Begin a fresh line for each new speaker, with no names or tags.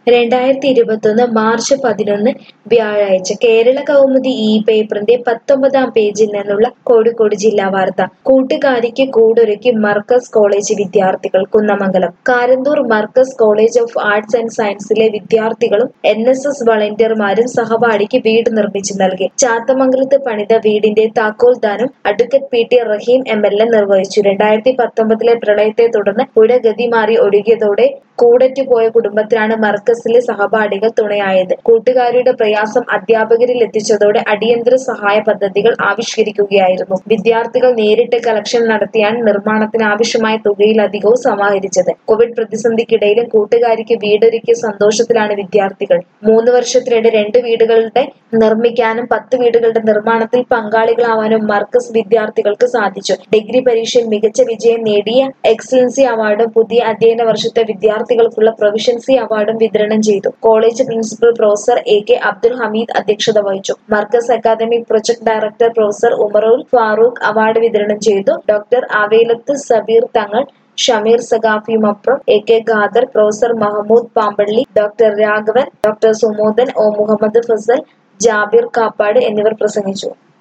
രണ്ടായിരത്തി ഇരുപത്തൊന്ന് മാർച്ച് പതിനൊന്ന് വ്യാഴാഴ്ച കേരള കൗമുദി ഈ പേപ്പറിന്റെ പത്തൊമ്പതാം പേജിൽ നിന്നുള്ള കോഴിക്കോട് ജില്ലാ വാർത്ത കൂട്ടുകാരിക്ക് കൂടൊരുക്കി മർക്കസ് കോളേജ് വിദ്യാർത്ഥികൾ Kunnamangalam Karanthur Markaz college of arts and സയൻസിലെ വിദ്യാർത്ഥികളും എൻ എസ് എസ് വളണ്ടിയർമാരും സഹപാഠിക്ക് വീട് നിർമ്മിച്ചു നൽകി ചാത്തമംഗലത്ത് പണിത വീടിന്റെ താക്കോൽ ദാനം advocate P T Rahim M L A നിർവഹിച്ചു രണ്ടായിരത്തി പത്തൊമ്പതിലെ പ്രളയത്തെ തുടർന്ന് പുഴ ഗതി മാറി ഒഴുകിയതോടെ കൂടറ്റുപോയ കുടുംബത്തിനാണ് മർക്കസിലെ സഹപാഠികൾ തുണയായത് കൂട്ടുകാരുടെ പ്രയാസം അധ്യാപകരിൽ എത്തിച്ചതോടെ അടിയന്തര സഹായ പദ്ധതികൾ ആവിഷ്കരിക്കുകയായിരുന്നു വിദ്യാർത്ഥികൾ നേരിട്ട് കളക്ഷൻ നടത്തിയാണ് നിർമ്മാണത്തിന് ആവശ്യമായ തുകയിലധികവും സമാഹരിച്ചത് കോവിഡ് പ്രതിസന്ധിക്കിടയിലും കൂട്ടുകാരിക്ക് വീടൊരുക്കിയ സന്തോഷത്തിലാണ് വിദ്യാർത്ഥികൾ മൂന്ന് വർഷത്തിനിടെ രണ്ട് വീടുകളുടെ നിർമ്മിക്കാനും പത്ത് വീടുകളുടെ നിർമ്മാണത്തിൽ പങ്കാളികളാവാനും മർക്കസ് വിദ്യാർത്ഥികൾക്ക് സാധിച്ചു ഡിഗ്രി പരീക്ഷയിൽ മികച്ച വിജയം നേടിയ എക്സലൻസി അവാർഡും പുതിയ അധ്യയന വർഷത്തെ വിദ്യാർത്ഥികൾക്കുള്ള പ്രൊവിഷൻസി അവാർഡും വിതരണം ചെയ്തു college principal professor A K Abdul Hameed അധ്യക്ഷത വഹിച്ചു Markaz academic project director professor Umarul Farooq award വിതരണം ചെയ്തു ഡോക്ടർ അവേലത്ത് സബീർ തങ്ങൾ ഷമീർ സഖാഫിയുമപ്പുറം A K Khader professor Mahmood Pampally doctor Raghavan doctor Sumodan O Muhammad Fasal Jabir Kappad എന്നിവർ പ്രസംഗിച്ചു